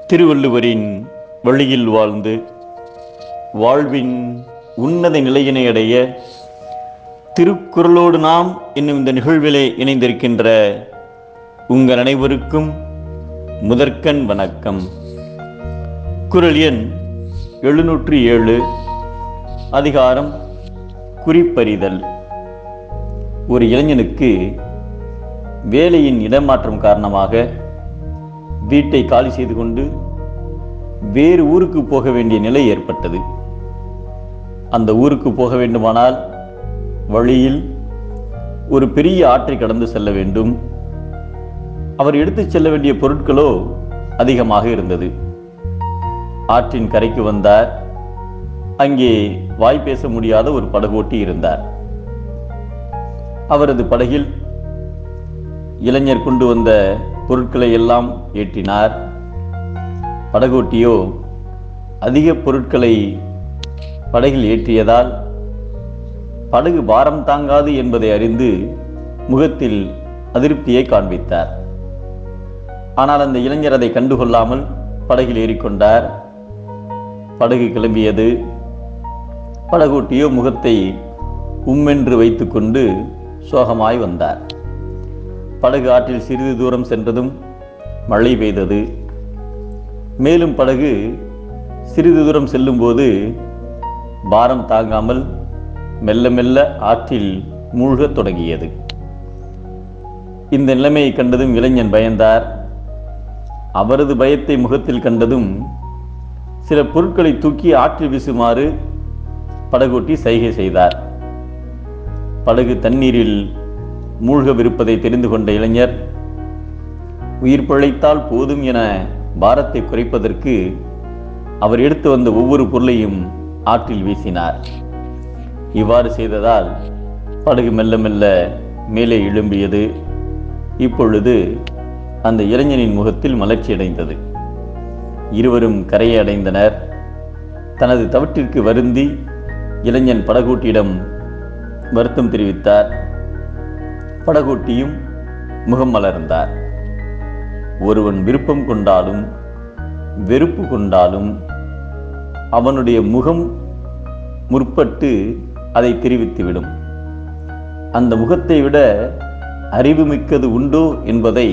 திருவள்ளுவரின் வழியில் வாழ்ந்து வாழ்வின் உன்னத நிலையினை அடைய திருக்குறளோடு நாம் என்னும் இந்த நிகழ்விலே இணைந்திருக்கின்ற உங்கள் அனைவருக்கும் முதற்கண் வணக்கம் குறள் எண் எழுநூற்றி ஏழு அதிகாரம் குறிப்பறிதல் ஒரு இளைஞனுக்கு வேலையின் இடமாற்றம் காரணமாக வீட்டை காலி செய்து கொண்டு வேறு ஊருக்கு போக வேண்டிய நிலை ஏற்பட்டது அந்த ஊருக்கு போக வேண்டுமானால் வழியில் ஒரு பெரிய ஆற்றை கடந்து செல்ல வேண்டும் அவர் எடுத்துச் செல்ல வேண்டிய பொருட்களோ அதிகமாக இருந்தது ஆற்றின் கரைக்கு வந்தார் அங்கே வாய் பேச முடியாத ஒரு படகோட்டி இருந்தார் அவரது படகில் இளைஞர் கொண்டு வந்த பொருட்களை எல்லாம் ஏற்றினார் படகோட்டியோ அதிக பொருட்களை படகில் ஏற்றியதால் படகு பாரம் தாங்காது என்பதை அறிந்து முகத்தில் அதிருப்தியை காண்பித்தார் ஆனால் அந்த இளைஞர் அதை கண்டுகொள்ளாமல் படகில் ஏறிக்கொண்டார் படகு கிளம்பியது படகோட்டியோ முகத்தை உம்மென்று வைத்துக்கொண்டு சோகமாய் வந்தார் படகு ஆற்றில் சிறிது தூரம் சென்றதும் மழை பெய்தது மேலும் படகு சிறிது தூரம் செல்லும்போது பாரம் தாங்காமல் மெல்ல மெல்ல ஆற்றில் மூழ்கத் தொடங்கியது இந்த நிலைமையை கண்டதும் இளைஞன் பயந்தார் அவரது பயத்தை முகத்தில் கண்டதும் சில பொருட்களை தூக்கி ஆற்றில் வீசுமாறு படகோட்டி சைகை செய்தார் படகு தண்ணீரில் மூழ்கவிருப்பதை தெரிந்து கொண்ட இளைஞர் உயிர் பிழைத்தால் போதும் என பாரத்தை குறைப்பதற்கு அவர் எடுத்து வந்த ஒவ்வொரு பொருளையும் ஆற்றில் வீசினார் இவ்வாறு செய்ததால் படகு மெல்ல மெல்ல மேலே எழும்பியது இப்பொழுது அந்த இளைஞனின் முகத்தில் மலர்ச்சி அடைந்தது இருவரும் கரையை அடைந்தனர் தனது தவற்றிற்கு வருந்தி இளைஞன் படகோட்டியிடம் வருத்தம் தெரிவித்தார் படகோட்டியும் முகம் மலர்ந்தார் ஒருவன் விருப்பம் கொண்டாலும் வெறுப்பு கொண்டாலும் அவனுடைய முகம் முற்பட்டு அதை தெரிவித்துவிடும் அந்த முகத்தை விட அறிவுமிக்கது உண்டோ என்பதை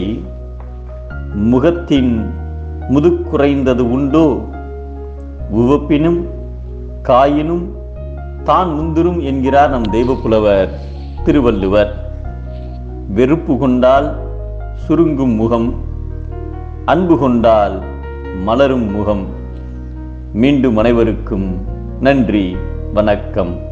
முகத்தின் முதுக்குறைந்தது உண்டோ உவப்பினும் காயினும் தான் முந்திரும் என்கிறார் நம் தெய்வப்புலவர் திருவள்ளுவர் வெறுப்பு கொண்டால் சுருங்கும் முகம் அன்பு கொண்டால் மலரும் முகம் மீண்டும் அனைவருக்கும் நன்றி வணக்கம்